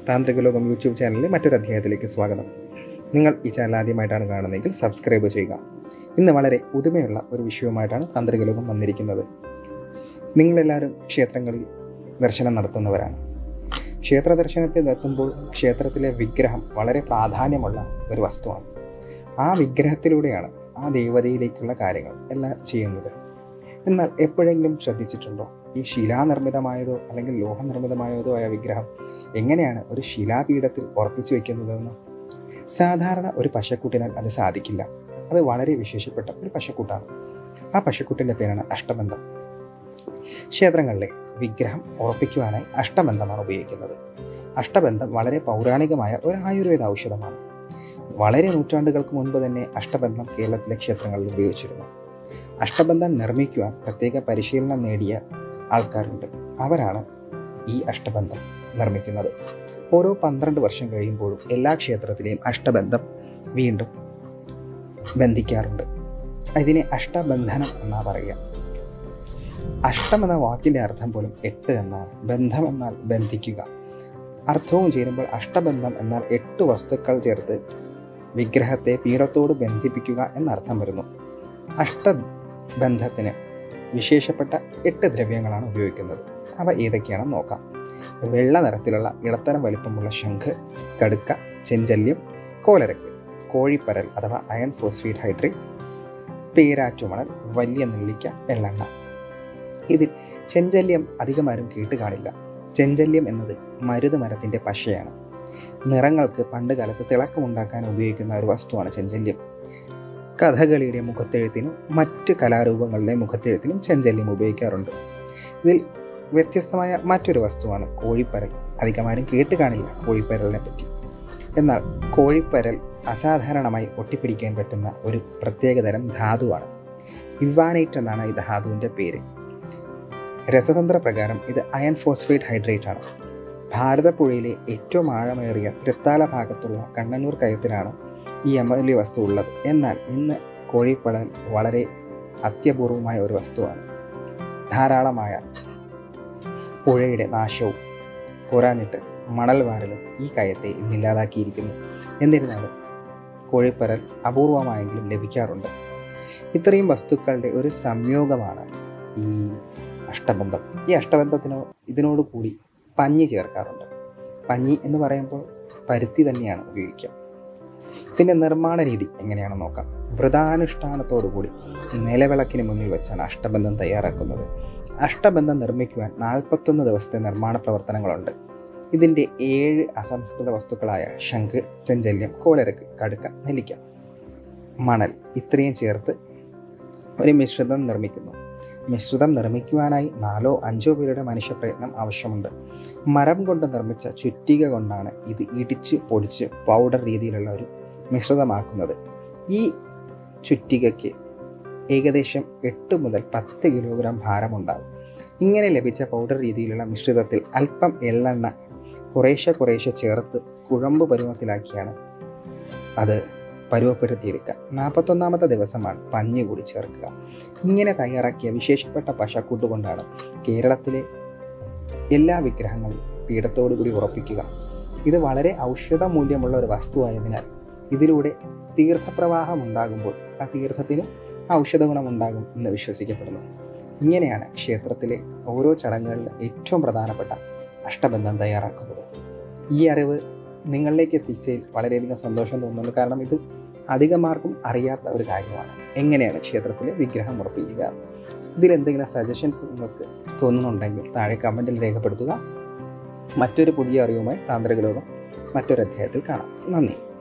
താന്ത്രിക ലോകം യൂട്യൂബ് ചാനലിലെ മറ്റൊരു അധ്യായത്തിലേക്ക് സ്വാഗതം നിങ്ങൾ ഈ ചാനൽ ആദ്യമായിട്ടാണ് കാണുന്നതെങ്കിൽ സബ്സ്ക്രൈബ് ചെയ്യുക ഇന്ന് വളരെ പുതുമയുള്ള ഒരു വിഷയവുമായിട്ടാണ് താന്ത്രിക ലോകം വന്നിരിക്കുന്നത് നിങ്ങളെല്ലാവരും ക്ഷേത്രങ്ങളിൽ ദർശനം നടത്തുന്നവരാണ് ക്ഷേത്ര ദർശനത്തിൽ എത്തുമ്പോൾ ക്ഷേത്രത്തിലെ വിഗ്രഹം വളരെ പ്രാധാന്യമുള്ള ഒരു വസ്തുവാണ് ആ വിഗ്രഹത്തിലൂടെയാണ് ആ ദേവതയിലേക്കുള്ള കാര്യങ്ങൾ എല്ലാം ചെയ്യുന്നത് എന്നാൽ എപ്പോഴെങ്കിലും ശ്രദ്ധിച്ചിട്ടുണ്ടോ ഈ ശിലാനിർമ്മിതമായതോ അല്ലെങ്കിൽ ലോഹനിർമ്മിതമായതോ ആയ വിഗ്രഹം എങ്ങനെയാണ് ഒരു ശിലാപീഠത്തിൽ ഉറപ്പിച്ചു വെക്കുന്നതെന്ന് സാധാരണ ഒരു പശക്കൂട്ടിനാൽ അത് സാധിക്കില്ല അത് വളരെ വിശേഷപ്പെട്ട ഒരു പശക്കൂട്ടാണ് ആ പശക്കൂട്ടിൻ്റെ പേരാണ് അഷ്ടബന്ധം ക്ഷേത്രങ്ങളിലെ വിഗ്രഹം ഉറപ്പിക്കുവാനായി അഷ്ടബന്ധമാണ് ഉപയോഗിക്കുന്നത് അഷ്ടബന്ധം വളരെ പൗരാണികമായ ഒരു ആയുർവേദ ഔഷധമാണ് വളരെ നൂറ്റാണ്ടുകൾക്ക് മുൻപ് തന്നെ അഷ്ടബന്ധം കേരളത്തിലെ ക്ഷേത്രങ്ങളിൽ ഉപയോഗിച്ചിരുന്നു അഷ്ടബന്ധം നിർമ്മിക്കുവാൻ പ്രത്യേക പരിശീലനം നേടിയ ആൾക്കാരുണ്ട് അവരാണ് ഈ അഷ്ടബന്ധം നിർമ്മിക്കുന്നത് ഓരോ പന്ത്രണ്ട് വർഷം കഴിയുമ്പോഴും എല്ലാ ക്ഷേത്രത്തിലെയും അഷ്ടബന്ധം വീണ്ടും ബന്ധിക്കാറുണ്ട് ഇതിനെ അഷ്ടബന്ധനം എന്നാ പറയുക അഷ്ടം എന്ന വാക്കിൻ്റെ അർത്ഥം പോലും എട്ട് എന്നാണ് ബന്ധം എന്നാൽ ബന്ധിക്കുക അർത്ഥവും ചേരുമ്പോൾ അഷ്ടബന്ധം എന്നാൽ എട്ട് വസ്തുക്കൾ ചേർത്ത് വിഗ്രഹത്തെ പീഠത്തോട് ബന്ധിപ്പിക്കുക എന്നർത്ഥം വരുന്നു അഷ്ടബന്ധത്തിന് വിശേഷപ്പെട്ട എട്ട് ദ്രവ്യങ്ങളാണ് ഉപയോഗിക്കുന്നത് അവ ഏതൊക്കെയാണെന്ന് നോക്കാം വെള്ള നിറത്തിലുള്ള ഇടത്തരം വലിപ്പമുള്ള ശംഖ് കടുക്ക ചെഞ്ചല്യം കോലരക്ക് കോഴിപ്പരൽ അഥവാ അയൺ ഫോസ്ഫേറ്റ് ഹൈഡ്രേറ്റ് പേരാറ്റുമണൽ വലിയ നെല്ലിക്ക എള്ളെണ്ണ ഇതിൽ ചെഞ്ചല്യം അധികമാരും കേട്ട് കാണില്ല ചെഞ്ചല്യം എന്നത് മരുത് മരത്തിൻ്റെ പശയാണ് നിറങ്ങൾക്ക് പണ്ട് കാലത്ത് തിളക്കമുണ്ടാക്കാൻ ഉപയോഗിക്കുന്ന ഒരു വസ്തുവാണ് ചെഞ്ചല്യം കഥകളിയുടെ മുഖത്തെഴുത്തിനും മറ്റ് കലാരൂപങ്ങളുടെ മുഖത്തെഴുത്തിനും ചെഞ്ചല്യം ഉപയോഗിക്കാറുണ്ട് ഇതിൽ വ്യത്യസ്തമായ മറ്റൊരു വസ്തുവാണ് കോഴിപ്പരൽ അധികമാരും കേട്ട് കാണില്ല കോഴിപ്പരലിനെ പറ്റി എന്നാൽ കോഴിപ്പരൽ അസാധാരണമായി ഒട്ടിപ്പിടിക്കാൻ പറ്റുന്ന ഒരു പ്രത്യേകതരം ധാതുവാണ് ഇവാനൈറ്റ് എന്നാണ് ഈ ധാതുവിൻ്റെ പേര് രസതന്ത്ര പ്രകാരം ഇത് അയൺ ഫോസ്ഫേറ്റ് ഹൈഡ്രേറ്റ് ആണ് ഭാരതപ്പുഴയിലെ ഏറ്റവും ആഴമേറിയ തൃത്താല ഭാഗത്തുള്ള കണ്ണന്നൂർ കയത്തിലാണ് ഈ അമൂല്യ വസ്തു ഉള്ളത് എന്നാൽ ഇന്ന് കോഴിപ്പടൽ വളരെ അത്യപൂർവമായ ഒരു വസ്തുവാണ് ധാരാളമായ പുഴയുടെ നാശവും പോരാഞ്ഞിട്ട് മണൽ വാരലും ഈ കയത്തെ ഇന്നില്ലാതാക്കിയിരിക്കുന്നു എന്നിരുന്നാലും കോഴിപ്പരൽ അപൂർവമായെങ്കിലും ലഭിക്കാറുണ്ട് ഇത്രയും വസ്തുക്കളുടെ ഒരു സംയോഗമാണ് ഈ അഷ്ടബന്ധം ഈ അഷ്ടബന്ധത്തിനോ ഇതിനോട് കൂടി പഞ്ഞി ചേർക്കാറുണ്ട് പഞ്ഞി എന്ന് പറയുമ്പോൾ പരുത്തി തന്നെയാണ് ഉപയോഗിക്കുക ഇതിൻ്റെ നിർമ്മാണ രീതി എങ്ങനെയാണെന്ന് നോക്കാം വ്രതാനുഷ്ഠാനത്തോടു കൂടി നിലവിളക്കിന് മുന്നിൽ വെച്ചാണ് അഷ്ടബന്ധം തയ്യാറാക്കുന്നത് അഷ്ടബന്ധം നിർമ്മിക്കുവാൻ നാൽപ്പത്തൊന്ന് ദിവസത്തെ നിർമ്മാണ പ്രവർത്തനങ്ങളുണ്ട് ഇതിൻ്റെ ഏഴ് അസംസ്കൃത വസ്തുക്കളായ ശംഖ് ചെഞ്ചല്യം കോലരക്ക് കടുക്ക നെല്ലിക്ക മണൽ ഇത്രയും ചേർത്ത് ഒരു മിശ്രിതം നിർമ്മിക്കുന്നു മിശ്രിതം നിർമ്മിക്കുവാനായി നാലോ അഞ്ചോ പേരുടെ മനുഷ്യപ്രയത്നം ആവശ്യമുണ്ട് മരം കൊണ്ട് നിർമ്മിച്ച ചുറ്റിക കൊണ്ടാണ് ഇത് ഇടിച്ച് പൊടിച്ച് പൗഡർ രീതിയിലുള്ള ഒരു മിശ്രിതമാക്കുന്നത് ഈ ചുറ്റികയ്ക്ക് ഏകദേശം എട്ട് മുതൽ പത്ത് കിലോഗ്രാം ഭാരമുണ്ടാകും ഇങ്ങനെ ലഭിച്ച പൗഡർ രീതിയിലുള്ള മിശ്രിതത്തിൽ അല്പം എള്ളെണ്ണ കുറേശ്ശെ കുറേശ്ശെ ചേർത്ത് കുഴമ്പ് പരുവത്തിലാക്കിയാണ് അത് പരുവപ്പെടുത്തിയെടുക്കുക നാൽപ്പത്തൊന്നാമത്തെ ദിവസമാണ് പഞ്ഞി കൂടി ചേർക്കുക ഇങ്ങനെ തയ്യാറാക്കിയ വിശേഷപ്പെട്ട പശക്കൂട്ട് കൊണ്ടാണ് കേരളത്തിലെ എല്ലാ വിഗ്രഹങ്ങളും പീഠത്തോടു കൂടി ഉറപ്പിക്കുക ഇത് വളരെ ഔഷധ മൂല്യമുള്ള ഒരു വസ്തുവായതിനാൽ ഇതിലൂടെ തീർത്ഥപ്രവാഹം ഉണ്ടാകുമ്പോൾ ആ തീർത്ഥത്തിന് ഔഷധ ഗുണമുണ്ടാകും എന്ന് വിശ്വസിക്കപ്പെടുന്നു ഇങ്ങനെയാണ് ക്ഷേത്രത്തിലെ ഓരോ ചടങ്ങുകളിലും ഏറ്റവും പ്രധാനപ്പെട്ട അഷ്ടബന്ധം തയ്യാറാക്കുന്നത് ഈ അറിവ് നിങ്ങളിലേക്ക് എത്തിച്ചതിൽ വളരെയധികം സന്തോഷം തോന്നുന്നു കാരണം ഇത് അധികമാർക്കും അറിയാത്ത ഒരു കാര്യമാണ് എങ്ങനെയാണ് ക്ഷേത്രത്തിലെ വിഗ്രഹം ഉറപ്പിക്കുക ഇതിൽ എന്തെങ്കിലും സജഷൻസ് നിങ്ങൾക്ക് തോന്നുന്നുണ്ടെങ്കിൽ താഴെ കമൻറ്റിൽ രേഖപ്പെടുത്തുക മറ്റൊരു പുതിയ അറിവുമായി താന്ത്രിക ലോകം മറ്റൊരു അധ്യായത്തിൽ കാണാം നന്ദി